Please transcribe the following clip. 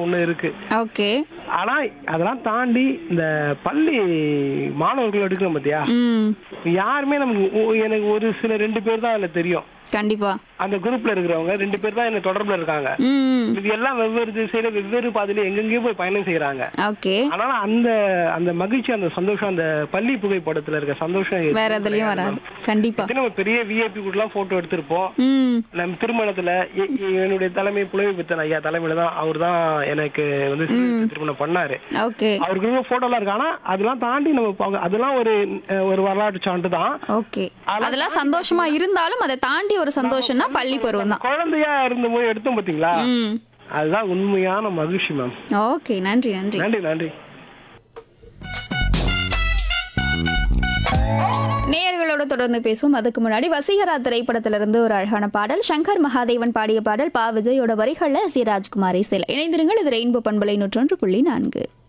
ஒண்ணு இருக்கு ஓகே ஆனா அதெல்லாம் தாண்டி இந்த பள்ளி மாணவர்கள் எடுக்கிறோம் பாத்தியா ம் யாருமே நமக்கு ஒ- எனக்கு ஒரு சில ரெண்டு பேர் தான் அதுல தெரியும் கண்டிப்பா அந்த குரூப்ல இருக்கிறவங்க ரெண்டு பேர் தான் என்ன தொடர்புல இருக்காங்க ம் இது எல்லாம் வெவ்வேறு திசையில வெவ்வேறு பாதையில எங்கெங்கேயோ போய் பயணம் செய்யறாங்க ஓகே ஆனாலும் அந்த அந்த மகிழ்ச்சி அந்த சந்தோஷம் அந்த பள்ளி புகைப்படத்துல இருக்க சந்தோஷம் வேற எதுலயும் வராது கண்டிப்பா எத்தனை ஒரு பெரிய விஐபி கூட எல்லாம் போட்டோ எடுத்திருப்போம் ம் நம்ம திருமணத்துல எ- எ- என்னுடைய தலைமை புலவி பித்தன் ஐயா தலைமையில தான் அவர் தான் எனக்கு வந்து சீர்திருத்த திருமணம் பண்ணாரு ஓகே அவருக்கு போட்டோ எல்லாம் இருக்கு ஆனா அதெல்லாம் தாண்டி நம்ம பாக்க- அதெல்லாம் ஒரு அஹ், ஒரு வரலாற்று சான்று தான் ஓகே அதெல்லாம் சந்தோஷமா இருந்தாலும் அதை தாண்டி ஒரு சந்தோஷம்னா பள்ளி பருவம் தான் குழந்தையா இருந்தபோது எடுத்தோம் பாத்தீங்களா ம் அதுதான் உண்மையான மகிழ்ச்சி மேம் ஓகே நன்றி நன்றி நன்றி நன்றி நேயர்களோட தொடர்ந்து பேசுவோம் அதுக்கு முன்னாடி வசீகரா திரைப்படத்திலிருந்து ஒரு அழகான பாடல் சங்கர் மகாதேவன் பாடிய பாடல் பா விஜயோட வரிகள்ல சி ராஜ்குமாரி சில இணைந்திருங்கள் இது ரெயின்போ பண்பலை நூற்றொன்று புள்ளி நான்கு